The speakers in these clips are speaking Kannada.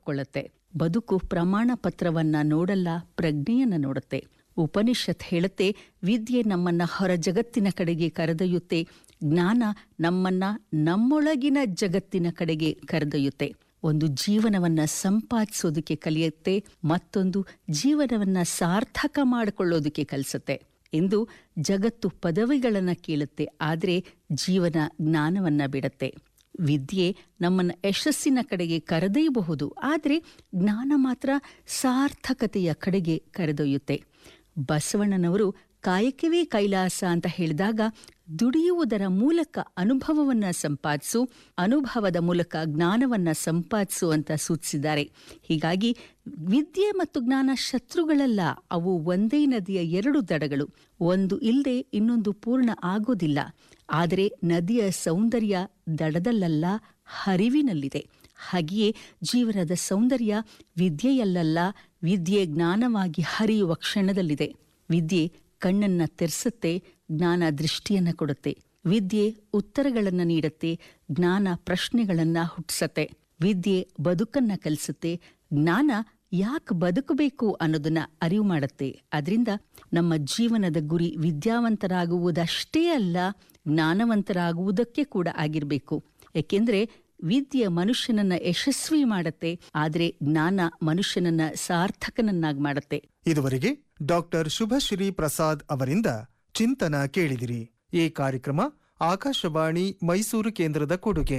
ಒಪ್ಕೊಳ್ಳುತ್ತೆ ಬದುಕು ಪ್ರಮಾಣ ಪತ್ರವನ್ನ ನೋಡಲ್ಲ ಪ್ರಜ್ಞೆಯನ್ನ ನೋಡುತ್ತೆ ಉಪನಿಷತ್ ಹೇಳುತ್ತೆ ವಿದ್ಯೆ ನಮ್ಮನ್ನ ಹೊರ ಜಗತ್ತಿನ ಕಡೆಗೆ ಕರೆದೊಯ್ಯುತ್ತೆ ಜ್ಞಾನ ನಮ್ಮನ್ನ ನಮ್ಮೊಳಗಿನ ಜಗತ್ತಿನ ಕಡೆಗೆ ಕರೆದೊಯ್ಯುತ್ತೆ ಒಂದು ಜೀವನವನ್ನ ಸಂಪಾದಿಸೋದಕ್ಕೆ ಕಲಿಯುತ್ತೆ ಮತ್ತೊಂದು ಜೀವನವನ್ನ ಸಾರ್ಥಕ ಮಾಡಿಕೊಳ್ಳೋದಕ್ಕೆ ಕಲಿಸುತ್ತೆ ಇಂದು ಜಗತ್ತು ಪದವಿಗಳನ್ನ ಕೇಳುತ್ತೆ ಆದರೆ ಜೀವನ ಜ್ಞಾನವನ್ನ ಬಿಡುತ್ತೆ ವಿದ್ಯೆ ನಮ್ಮನ್ನ ಯಶಸ್ಸಿನ ಕಡೆಗೆ ಕರೆದೊಯ್ಯಬಹುದು ಆದರೆ ಜ್ಞಾನ ಮಾತ್ರ ಸಾರ್ಥಕತೆಯ ಕಡೆಗೆ ಕರೆದೊಯ್ಯುತ್ತೆ ಬಸವಣ್ಣನವರು ಕಾಯಕವೇ ಕೈಲಾಸ ಅಂತ ಹೇಳಿದಾಗ ದುಡಿಯುವುದರ ಮೂಲಕ ಅನುಭವವನ್ನ ಸಂಪಾದಿಸು ಅನುಭವದ ಮೂಲಕ ಜ್ಞಾನವನ್ನ ಸಂಪಾದಿಸು ಅಂತ ಸೂಚಿಸಿದ್ದಾರೆ ಹೀಗಾಗಿ ವಿದ್ಯೆ ಮತ್ತು ಜ್ಞಾನ ಶತ್ರುಗಳಲ್ಲ ಅವು ಒಂದೇ ನದಿಯ ಎರಡು ದಡಗಳು ಒಂದು ಇಲ್ಲದೆ ಇನ್ನೊಂದು ಪೂರ್ಣ ಆಗೋದಿಲ್ಲ ಆದರೆ ನದಿಯ ಸೌಂದರ್ಯ ದಡದಲ್ಲಲ್ಲ ಹರಿವಿನಲ್ಲಿದೆ ಹಾಗೆಯೇ ಜೀವನದ ಸೌಂದರ್ಯ ವಿದ್ಯೆಯಲ್ಲಲ್ಲ ವಿದ್ಯೆ ಜ್ಞಾನವಾಗಿ ಹರಿಯುವ ಕ್ಷಣದಲ್ಲಿದೆ ವಿದ್ಯೆ ಕಣ್ಣನ್ನ ತೆರೆಸುತ್ತೆ ಜ್ಞಾನ ದೃಷ್ಟಿಯನ್ನ ಕೊಡುತ್ತೆ ವಿದ್ಯೆ ಉತ್ತರಗಳನ್ನ ನೀಡುತ್ತೆ ಜ್ಞಾನ ಪ್ರಶ್ನೆಗಳನ್ನ ಹುಟ್ಟಿಸತ್ತೆ ವಿದ್ಯೆ ಬದುಕನ್ನ ಕಲಿಸುತ್ತೆ ಜ್ಞಾನ ಯಾಕೆ ಬದುಕಬೇಕು ಅನ್ನೋದನ್ನ ಅರಿವು ಮಾಡುತ್ತೆ ಅದರಿಂದ ನಮ್ಮ ಜೀವನದ ಗುರಿ ವಿದ್ಯಾವಂತರಾಗುವುದಷ್ಟೇ ಅಲ್ಲ ಜ್ಞಾನವಂತರಾಗುವುದಕ್ಕೆ ಕೂಡ ಆಗಿರಬೇಕು ಏಕೆಂದ್ರೆ ವಿದ್ಯೆ ಮನುಷ್ಯನನ್ನ ಯಶಸ್ವಿ ಮಾಡುತ್ತೆ ಆದರೆ ಜ್ಞಾನ ಮನುಷ್ಯನನ್ನ ಸಾರ್ಥಕನನ್ನಾಗಿ ಮಾಡುತ್ತೆ ಇದುವರೆಗೆ ಡಾಕ್ಟರ್ ಶುಭಶ್ರೀ ಪ್ರಸಾದ್ ಅವರಿಂದ ಚಿಂತನ ಕೇಳಿದಿರಿ ಈ ಕಾರ್ಯಕ್ರಮ ಆಕಾಶವಾಣಿ ಮೈಸೂರು ಕೇಂದ್ರದ ಕೊಡುಗೆ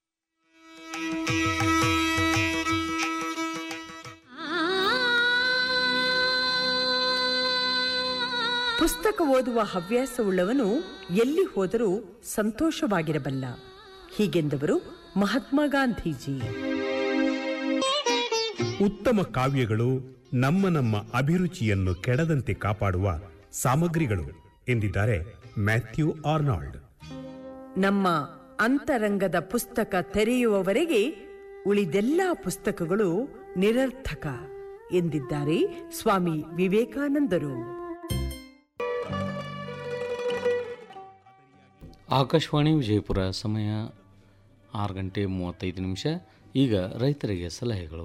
ಪುಸ್ತಕ ಓದುವ ಹವ್ಯಾಸವುಳ್ಳವನು ಎಲ್ಲಿ ಹೋದರೂ ಸಂತೋಷವಾಗಿರಬಲ್ಲ ಹೀಗೆಂದವರು ಮಹಾತ್ಮ ಗಾಂಧೀಜಿ ಉತ್ತಮ ಕಾವ್ಯಗಳು ನಮ್ಮ ನಮ್ಮ ಅಭಿರುಚಿಯನ್ನು ಕೆಡದಂತೆ ಕಾಪಾಡುವ ಸಾಮಗ್ರಿಗಳು ಎಂದಿದ್ದಾರೆ ಮ್ಯಾಥ್ಯೂ ಆರ್ನಾಲ್ಡ್ ನಮ್ಮ ಅಂತರಂಗದ ಪುಸ್ತಕ ತೆರೆಯುವವರೆಗೆ ಉಳಿದೆಲ್ಲ ಪುಸ್ತಕಗಳು ನಿರರ್ಥಕ ಎಂದಿದ್ದಾರೆ ಸ್ವಾಮಿ ವಿವೇಕಾನಂದರು ಆಕಾಶವಾಣಿ ವಿಜಯಪುರ ಸಮಯ ಆರು ಗಂಟೆ ಮೂವತ್ತೈದು ನಿಮಿಷ ಈಗ ರೈತರಿಗೆ ಸಲಹೆಗಳು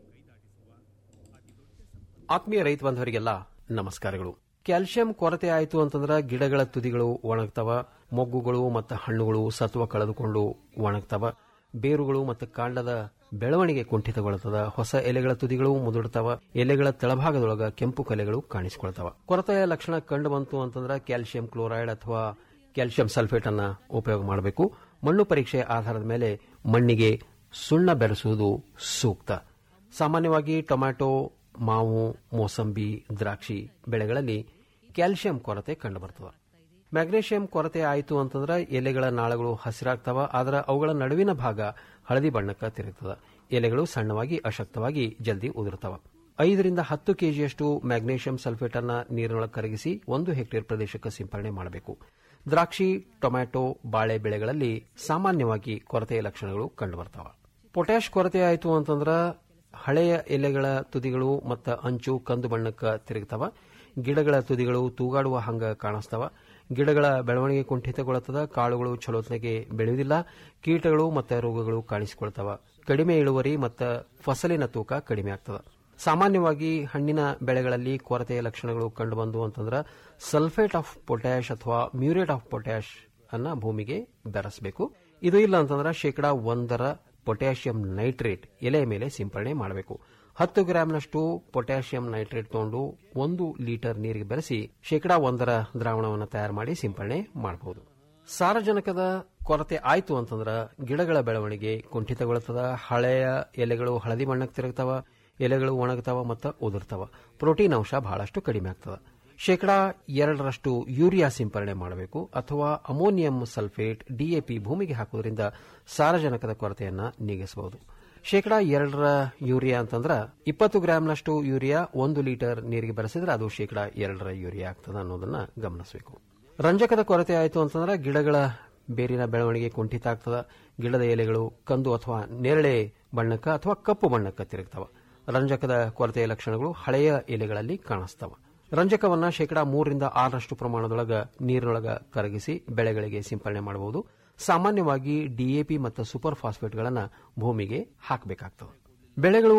ಆತ್ಮೀಯ ರೈತ ಬಾಂಧವರಿಗೆಲ್ಲ ನಮಸ್ಕಾರಗಳು ಕ್ಯಾಲ್ಸಿಯಂ ಕೊರತೆ ಆಯಿತು ಅಂತಂದ್ರೆ ಗಿಡಗಳ ತುದಿಗಳು ಒಣಗ್ತವ ಮೊಗ್ಗುಗಳು ಮತ್ತು ಹಣ್ಣುಗಳು ಸತ್ವ ಕಳೆದುಕೊಂಡು ಒಣಗ್ತವ ಬೇರುಗಳು ಮತ್ತು ಕಾಂಡದ ಬೆಳವಣಿಗೆ ಕುಂಠಿತಗೊಳ್ತದ ಹೊಸ ಎಲೆಗಳ ತುದಿಗಳು ಮುದುಡ್ತವ ಎಲೆಗಳ ತಳಭಾಗದೊಳಗ ಕೆಂಪು ಕಲೆಗಳು ಕಾಣಿಸಿಕೊಳ್ತವ ಕೊರತೆಯ ಲಕ್ಷಣ ಕಂಡು ಬಂತು ಅಂತಂದ್ರೆ ಕ್ಯಾಲ್ಸಿಯಂ ಕ್ಲೋರೈಡ್ ಅಥವಾ ಕ್ಯಾಲ್ಸಿಯಂ ಸಲ್ಫೇಟ್ ಅನ್ನ ಉಪಯೋಗ ಮಾಡಬೇಕು ಮಣ್ಣು ಪರೀಕ್ಷೆ ಆಧಾರದ ಮೇಲೆ ಮಣ್ಣಿಗೆ ಸುಣ್ಣ ಬೆರೆಸುವುದು ಸೂಕ್ತ ಸಾಮಾನ್ಯವಾಗಿ ಟೊಮ್ಯಾಟೊ ಮಾವು ಮೋಸಂಬಿ ದ್ರಾಕ್ಷಿ ಬೆಳೆಗಳಲ್ಲಿ ಕ್ಯಾಲ್ಸಿಯಂ ಕೊರತೆ ಕಂಡುಬರ್ತದೆ ಮ್ಯಾಗ್ನೇಷಿಯಂ ಕೊರತೆ ಆಯಿತು ಅಂತಂದ್ರೆ ಎಲೆಗಳ ನಾಳಗಳು ಹಸಿರಾಗ್ತವ ಆದ್ರೆ ಅವುಗಳ ನಡುವಿನ ಭಾಗ ಹಳದಿ ಬಣ್ಣಕ್ಕೆ ತಿರುಗ್ತದ ಎಲೆಗಳು ಸಣ್ಣವಾಗಿ ಅಶಕ್ತವಾಗಿ ಜಲ್ದಿ ಉದುರುತ್ತವ ಐದರಿಂದ ಹತ್ತು ಕೆಜಿಯಷ್ಟು ಮ್ಯಾಗ್ನೇಷಿಯಂ ಸಲ್ಫೇಟ್ ಅನ್ನ ನೀರಿನೊಳಗೆ ಕರಗಿಸಿ ಒಂದು ಹೆಕ್ಟೇರ್ ಪ್ರದೇಶಕ್ಕೆ ಸಿಂಪರಣೆ ಮಾಡಬೇಕು ದ್ರಾಕ್ಷಿ ಟೊಮ್ಯಾಟೊ ಬಾಳೆ ಬೆಳೆಗಳಲ್ಲಿ ಸಾಮಾನ್ಯವಾಗಿ ಕೊರತೆಯ ಲಕ್ಷಣಗಳು ಕಂಡುಬರ್ತವ ಪೊಟ್ಯಾಶ್ ಕೊರತೆ ಆಯಿತು ಅಂತಂದ್ರೆ ಹಳೆಯ ಎಲೆಗಳ ತುದಿಗಳು ಮತ್ತು ಅಂಚು ಕಂದು ಬಣ್ಣಕ್ಕೆ ತಿರುಗ್ತವ ಗಿಡಗಳ ತುದಿಗಳು ತೂಗಾಡುವ ಹಂಗ ಕಾಣಿಸ್ತವ ಗಿಡಗಳ ಬೆಳವಣಿಗೆ ಕುಂಠಿತಗೊಳ್ಳುತ್ತದ ಕಾಳುಗಳು ಚಲೋತ್ನೆಗೆ ಬೆಳೆಯುವುದಿಲ್ಲ ಕೀಟಗಳು ಮತ್ತು ರೋಗಗಳು ಕಾಣಿಸಿಕೊಳ್ತವ ಕಡಿಮೆ ಇಳುವರಿ ಮತ್ತು ಫಸಲಿನ ತೂಕ ಕಡಿಮೆ ಆಗ್ತದ ಸಾಮಾನ್ಯವಾಗಿ ಹಣ್ಣಿನ ಬೆಳೆಗಳಲ್ಲಿ ಕೊರತೆಯ ಲಕ್ಷಣಗಳು ಕಂಡುಬಂದು ಅಂತಂದ್ರೆ ಸಲ್ಫೇಟ್ ಆಫ್ ಪೊಟ್ಯಾಶ್ ಅಥವಾ ಮ್ಯೂರೇಟ್ ಆಫ್ ಪೊಟ್ಯಾಶ್ ಅನ್ನ ಭೂಮಿಗೆ ಬೆರೆಸಬೇಕು ಇದು ಇಲ್ಲ ಅಂತಂದ್ರೆ ಶೇಕಡಾ ಒಂದರ ಪೊಟ್ಯಾಷಿಯಂ ನೈಟ್ರೇಟ್ ಎಲೆಯ ಮೇಲೆ ಸಿಂಪರಣೆ ಮಾಡಬೇಕು ಹತ್ತು ಗ್ರಾಂನಷ್ಟು ಪೊಟ್ಯಾಷಿಯಂ ನೈಟ್ರೇಟ್ ತಗೊಂಡು ಒಂದು ಲೀಟರ್ ನೀರಿಗೆ ಬೆರೆಸಿ ಶೇಕಡಾ ಒಂದರ ದ್ರಾವಣವನ್ನು ತಯಾರು ಮಾಡಿ ಸಿಂಪರಣೆ ಮಾಡಬಹುದು ಸಾರಜನಕದ ಕೊರತೆ ಆಯ್ತು ಅಂತಂದ್ರೆ ಗಿಡಗಳ ಬೆಳವಣಿಗೆ ಕುಂಠಿತಗೊಳ್ತದ ಹಳೆಯ ಎಲೆಗಳು ಹಳದಿ ಬಣ್ಣಕ್ಕೆ ತಿರುಗ್ತಾವ ಎಲೆಗಳು ಒಣಗ್ತಾವ ಮತ್ತು ಉದುರ್ತಾವ ಪ್ರೋಟೀನ್ ಅಂಶ ಬಹಳಷ್ಟು ಕಡಿಮೆ ಆಗ್ತದ ಶೇಕಡಾ ಎರಡರಷ್ಟು ಯೂರಿಯಾ ಸಿಂಪರಣೆ ಮಾಡಬೇಕು ಅಥವಾ ಅಮೋನಿಯಂ ಸಲ್ಫೇಟ್ ಡಿಎಪಿ ಭೂಮಿಗೆ ಹಾಕುವುದರಿಂದ ಸಾರಜನಕದ ಕೊರತೆಯನ್ನು ನೀಗಿಸಬಹುದು ಶೇಕಡಾ ಎರಡರ ಯೂರಿಯಾ ಅಂತಂದ್ರೆ ಇಪ್ಪತ್ತು ಗ್ರಾಂನಷ್ಟು ಯೂರಿಯಾ ಒಂದು ಲೀಟರ್ ನೀರಿಗೆ ಬೆರೆಸಿದ್ರೆ ಅದು ಶೇಕಡಾ ಎರಡರ ಯೂರಿಯಾ ಆಗ್ತದೆ ಅನ್ನೋದನ್ನ ಗಮನಿಸಬೇಕು ರಂಜಕದ ಕೊರತೆ ಆಯಿತು ಅಂತಂದ್ರೆ ಗಿಡಗಳ ಬೇರಿನ ಬೆಳವಣಿಗೆ ಕುಂಠಿತ ಆಗ್ತದ ಗಿಡದ ಎಲೆಗಳು ಕಂದು ಅಥವಾ ನೇರಳೆ ಬಣ್ಣಕ್ಕ ಅಥವಾ ಕಪ್ಪು ಬಣ್ಣಕ್ಕೆ ತಿರುಗ್ತವ ರಂಜಕದ ಕೊರತೆಯ ಲಕ್ಷಣಗಳು ಹಳೆಯ ಎಲೆಗಳಲ್ಲಿ ಕಾಣಿಸ್ತವ ರಂಜಕವನ್ನ ಶೇಕಡಾ ಮೂರರಿಂದ ಆರರಷ್ಟು ಪ್ರಮಾಣದೊಳಗ ನೀರಿನೊಳಗ ಕರಗಿಸಿ ಬೆಳೆಗಳಿಗೆ ಸಿಂಪರಣೆ ಮಾಡಬಹುದು ಸಾಮಾನ್ಯವಾಗಿ ಡಿಎಪಿ ಮತ್ತು ಸೂಪರ್ ಫಾಸ್ಫೇಟ್ಗಳನ್ನು ಭೂಮಿಗೆ ಹಾಕಬೇಕಾಗ್ತದೆ ಬೆಳೆಗಳು